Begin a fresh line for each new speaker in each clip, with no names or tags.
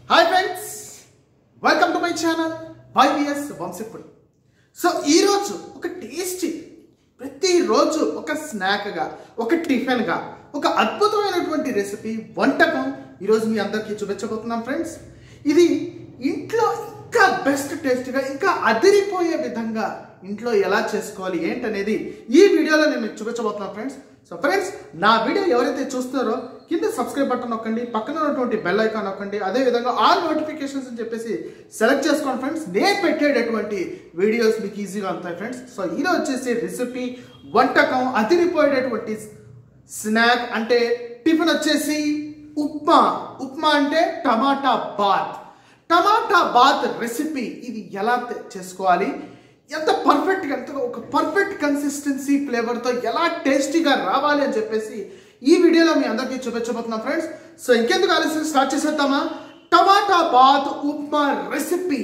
hi friends welcome to my channel YVS Vamshi food so ఈరోజు ఒక tasty ప్రతిరోజు ఒక స్నాక్గా ఒక టిఫిన్గా ఒక అద్భుతమైనటువంటి రెసిపీ వంటకం ఈరోజు మీ అందరికీ చూపించబోతున్నాం ఫ్రెండ్స్ ఇది ఇంట్లో ఇంకా బెస్ట్ టేస్ట్గా ఇంకా అదిరిపోయే విధంగా ఇంట్లో ఎలా చేసుకోవాలి ఏంటనేది ఈ వీడియోలో నేను మీకు చూపించబోతున్నాను ఫ్రెండ్స్ సో ఫ్రెండ్స్ నా వీడియో ఎవరైతే చూస్తున్నారో కింద సబ్స్క్రైబ్ బటన్ నొక్కండి పక్కన ఉన్నటువంటి బెల్ ఐకాన్ నొక్కండి అదే విధంగా ఆల్ నోటిఫికేషన్స్ అని చెప్పేసి సెలెక్ట్ చేసుకోండి ఫ్రెండ్స్ నేను పెట్టేటటువంటి వీడియోస్ మీకు ఈజీగా ఉంటాయి ఫ్రెండ్స్ సో ఈరోజు వచ్చేసి రెసిపీ వంటకం అదిరిపోయేటటువంటి స్నాక్ అంటే టిఫిన్ వచ్చేసి ఉప్మా ఉప్మా అంటే tomato bath tomato bath recipe ఇది ఎలా తే- చేసుకోవాలి ఎంత పర్ఫెక్ట్గా ఎంత ఒక పర్ఫెక్ట్ కన్సిస్టెన్సీ ఫ్లేవర్తో ఎలా టేస్టీగా రావాలి అని చెప్పేసి ఈ వీడియోలో మీ అందరికీ చూపించబోతున్నాం ఫ్రెండ్స్ సో ఇంకెందుకు ఆలస్యం స్టార్ట్ చేసేద్దామా tomato bath upma recipe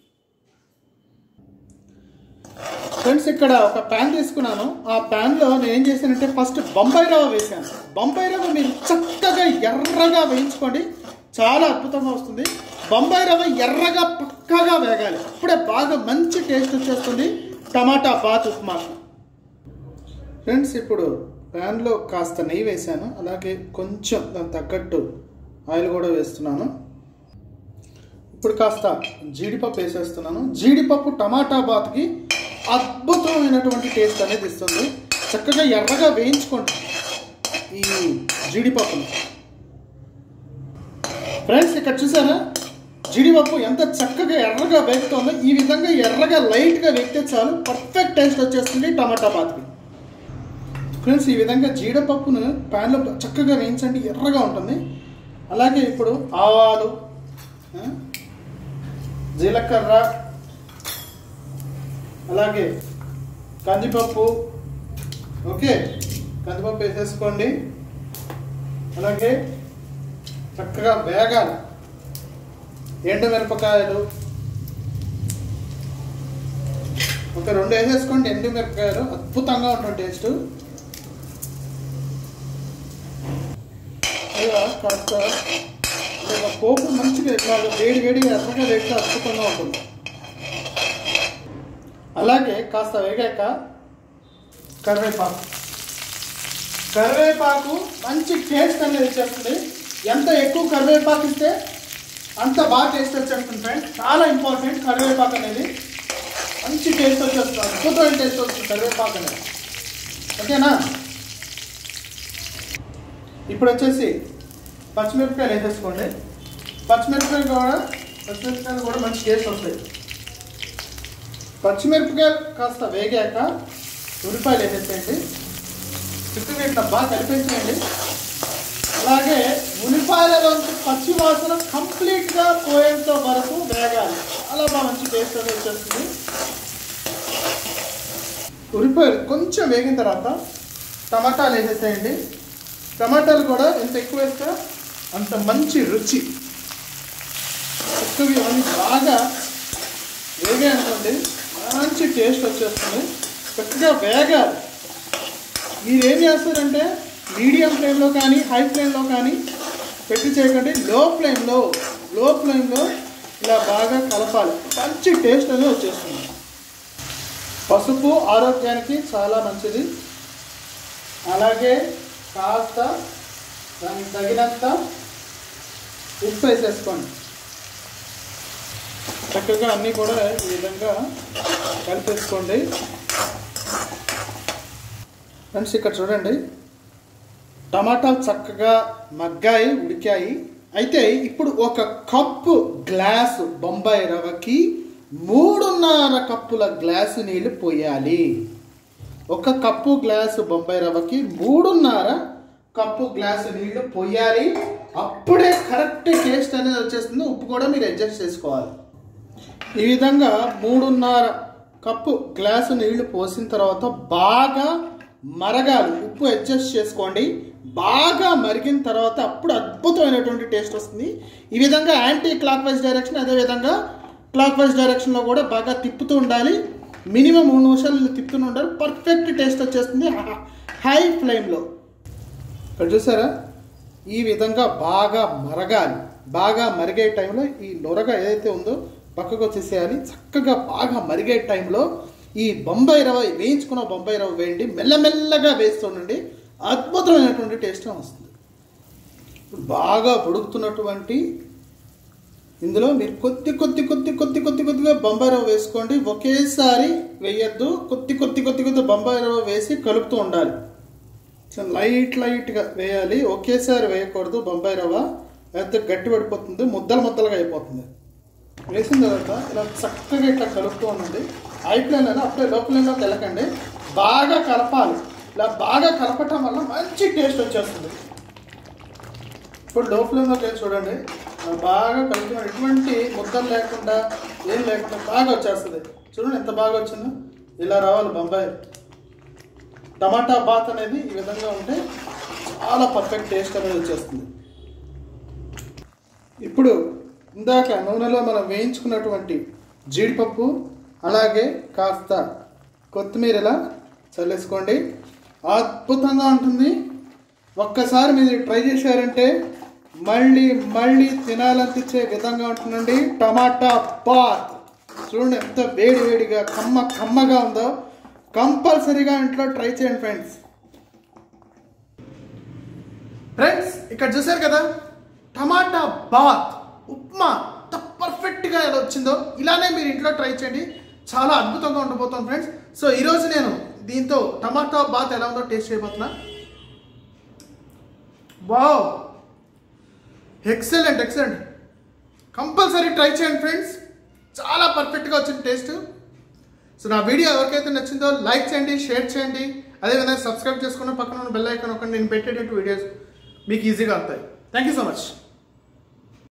friends ఇక్కడ ఒక ప్యాన్ తీసుకున్నాను ఆ ప్యాన్లో నేను ఏం చేశానంటే ఫస్ట్ బొంబాయి రవ్వ వేసాను బొంబాయి రవ్వ మీరు చక్కగా ఎర్రగా వేయించుకోండి చాలా అద్భుతంగా వస్తుంది బొంబాయి రవ్వ ఎర్రగా పక్కగా వేగాలి అప్పుడే బాగా మంచి టేస్ట్ వచ్చేస్తుంది టమాటా బాత్ ఉప్మా ఫ్రెండ్స్ ఇప్పుడు ప్యాన్లో కాస్త నెయ్యి వేసాను అలాగే కొంచెం దానికి తగ్గట్టు ఆయిల్ కూడా వేస్తున్నాను ఇప్పుడు కాస్త జీడిపప్పు వేసేస్తున్నాను జీడిపప్పు టమాటా బాత్కి అద్భుతమైనటువంటి టేస్ట్ అనేది ఇస్తుంది చక్కగా ఎర్రగా వేయించుకోండి ఈ జీడిపప్పుని ఫ్రెండ్స్ ఇక్కడ చూసారా జీడిపప్పు ఎంత చక్కగా ఎర్రగా వేగుతుందో ఈ విధంగా ఎర్రగా లైట్గా వేగితే చాలు పర్ఫెక్ట్ టేస్ట్ వచ్చేస్తుంది టమాటా బాత్కి ఫ్రెండ్స్ ఈ విధంగా జీడిపప్పును ప్యాన్లో చక్కగా వేయించండి ఎర్రగా ఉంటుంది అలాగే ఇప్పుడు ఆవాలు ఆ, జీలకర్ర అలాగే కందిపప్పు ఓకే కందిపప్పు వేసేసుకోండి అలాగే చక్కగా వేగాలి ఎండుమిరపకాయలు ఒక రెండు వేసేసుకోండి ఎండుమిరపకాయలు అద్భుతంగా ఉంటుంది టేస్ట్ ఇలా కాస్త ఇలా పోపు మంచిగా ఇట్లా వేడి వేడిగా ఎర్రగా వేస్తే అద్భుతంగా ఉంటుంది అలాగే కాస్త వేగాక కరివేపాకు కరివేపాకు మంచి టేస్ట్ అనేది ఇచ్చేస్తుంది ఎంత ఎక్కువ కరివేపాకు ఇస్తే అంత బాగా టేస్ట్ వచ్చేస్తుంది ఫ్రెండ్ చాలా ఇంపార్టెంట్ కరివేపాకు అనేది మంచి టేస్ట్ వచ్చేస్తుంది అద్భుతమైన టేస్ట్ వస్తుంది కరివేపాకు అనేది ఓకేనా ఇప్పుడు వచ్చేసి పచ్చిమిరపకాయలు వేసేసుకోండి పచ్చిమిరపకాయలు కూడా పచ్చిమిరపకాయలు కూడా మంచి టేస్ట్ వస్తాయి పచ్చిమిరపకాయలు కాస్త వేగాక ఉల్లిపాయలు వేసేసేయండి చుట్టూ ఇట్లా బాగా కలిపేసేయండి అలాగే ఉల్లిపాయలలోంచి పచ్చి వాసన కంప్లీట్గా పోయేంత వరకు వేగాలి చాలా బాగా మంచి టేస్ట్ అనేది వచ్చేస్తుంది ఉల్లిపాయలు కొంచెం వేగిన తర్వాత టమాటాలు వేసేసేయండి టమాటాలు కూడా ఎంత ఎక్కువ వేస్తే అంత మంచి రుచి ఎక్కువ ఇవన్నీ బాగా వేగాయి అనుకోండి మంచి టేస్ట్ వచ్చేస్తుంది చక్కగా వేగాలి మీరు ఏం చేస్తారంటే మీడియం ఫ్లేమ్లో కానీ హై ఫ్లేమ్లో కానీ పెట్టి చేయకండి లో ఫ్లేమ్లో లో ఫ్లేమ్లో ఇలా బాగా కలపాలి మంచి టేస్ట్ అనేది వచ్చేస్తుంది పసుపు ఆరోగ్యానికి చాలా మంచిది అలాగే కాస్త దానికి తగినంత ఉప్పు వేసేసుకోండి చక్కగా అన్నీ కూడా ఈ విధంగా కలిపేసుకోండి ఫ్రెండ్స్ ఇక్కడ చూడండి టమాటాలు చక్కగా మగ్గాయి ఉడికాయి అయితే ఇప్పుడు ఒక కప్పు గ్లాసు బొంబాయి రవ్వకి మూడున్నర కప్పుల గ్లాసు నీళ్లు పోయాలి ఒక కప్పు గ్లాసు బొంబాయి రవ్వకి మూడున్నర కప్పు గ్లాసు నీళ్లు పోయాలి అప్పుడే కరెక్ట్ టేస్ట్ అనేది వచ్చేస్తుంది ఉప్పు కూడా మీరు అడ్జస్ట్ చేసుకోవాలి ఈ విధంగా మూడున్నర కప్పు గ్లాసు నీళ్లు పోసిన తర్వాత బాగా మరగాలి ఉప్పు అడ్జస్ట్ చేసుకోండి బాగా మరిగిన తర్వాత అప్పుడు అద్భుతమైనటువంటి టేస్ట్ వస్తుంది ఈ విధంగా యాంటీ క్లాక్ వైజ్ డైరెక్షన్ అదేవిధంగా క్లాక్ వైజ్ డైరెక్షన్లో కూడా బాగా తిప్పుతూ ఉండాలి మినిమం మూడు నిమిషాలు తిప్పుతూనే ఉండాలి పర్ఫెక్ట్ టేస్ట్ వచ్చేస్తుంది హై ఫ్లేమ్లో ఇక్కడ చూసారా ఈ విధంగా బాగా మరగాలి బాగా మరిగే టైంలో ఈ నొరగ ఏదైతే ఉందో పక్కకు వచ్చేసేయాలి చక్కగా బాగా మరిగే టైంలో ఈ బొంబాయి రవ్వ వేయించుకున్న బొంబాయి రవ్వ వేయండి మెల్లమెల్లగా వేస్తుండండి అద్భుతమైనటువంటి టేస్ట్ వస్తుంది ఇప్పుడు బాగా పొడుగుతున్నటువంటి ఇందులో మీరు కొద్ది కొద్ది కొద్ది కొద్ది కొద్ది కొద్దిగా బొంబాయి రవ్వ వేసుకోండి ఒకేసారి వేయద్దు కొద్ది కొద్ది కొద్ది కొద్ది బొంబాయి రవ్వ వేసి కలుపుతూ ఉండాలి సో లైట్ లైట్గా వేయాలి ఒకేసారి వేయకూడదు బొంబాయి రవ్వ లేకపోతే గట్టి పడిపోతుంది ముద్దలు ముద్దలుగా అయిపోతుంది వేసిన తర్వాత ఇలా చక్కగా ఇట్లా కలుపుతూ ఉండండి అయిపోయినా అప్పుడే లోపలలోకి వెళ్ళకండి బాగా కలపాలి ఇలా బాగా కలపటం వల్ల మంచి టేస్ట్ వచ్చేస్తుంది ఇప్పుడు లో ఫ్లేమ్లో చేసి చూడండి ఇలా బాగా కలుపుతున్నాడు ఎటువంటి ముద్దలు లేకుండా ఏం లేకుండా బాగా వచ్చేస్తుంది చూడండి ఎంత బాగా వచ్చిందో ఇలా రావాలి బొంబాయి టమాటా బాత్ అనేది ఈ విధంగా ఉంటే చాలా పర్ఫెక్ట్ టేస్ట్ అనేది వచ్చేస్తుంది ఇప్పుడు ఇందాక నూనెలో మనం వేయించుకున్నటువంటి జీడిపప్పు అలాగే కాస్త కొత్తిమీర ఇలా చల్లేసుకోండి అద్భుతంగా ఉంటుంది ఒక్కసారి మీరు ట్రై చేశారంటే మళ్ళీ మళ్ళీ తినాలనిపించే విధంగా ఉంటుందండి టమాటా బాత్ చూడండి ఎంత వేడి వేడిగా కమ్మ కమ్మగా ఉందో కంపల్సరీగా ఇంట్లో ట్రై చేయండి ఫ్రెండ్స్ ఫ్రెండ్స్ ఇక్కడ చూసారు కదా టమాటా బాత్ ఉప్మా ఎంత పర్ఫెక్ట్గా ఎలా వచ్చిందో ఇలానే మీరు ఇంట్లో ట్రై చేయండి చాలా అద్భుతంగా ఉండబోతుంది ఫ్రెండ్స్ సో ఈరోజు నేను దీంతో టమాటా బాత్ ఎలా ఉందో టేస్ట్ చేయబోతున్నా wow excellent excellent compulsory try చేయండి ఫ్రెండ్స్ చాలా పర్ఫెక్ట్గా వచ్చింది టేస్ట్ సో నా వీడియో ఎవరికైతే నచ్చిందో లైక్ చేయండి షేర్ చేయండి అదేవిధంగా సబ్స్క్రైబ్ చేసుకుని పక్కన ఉన్న బెల్ ఐకాన్ ఒకటి నేను పెట్టేటువంటి వీడియోస్ మీకు ఈజీగా అవుతాయి థ్యాంక్ యూ సో మచ్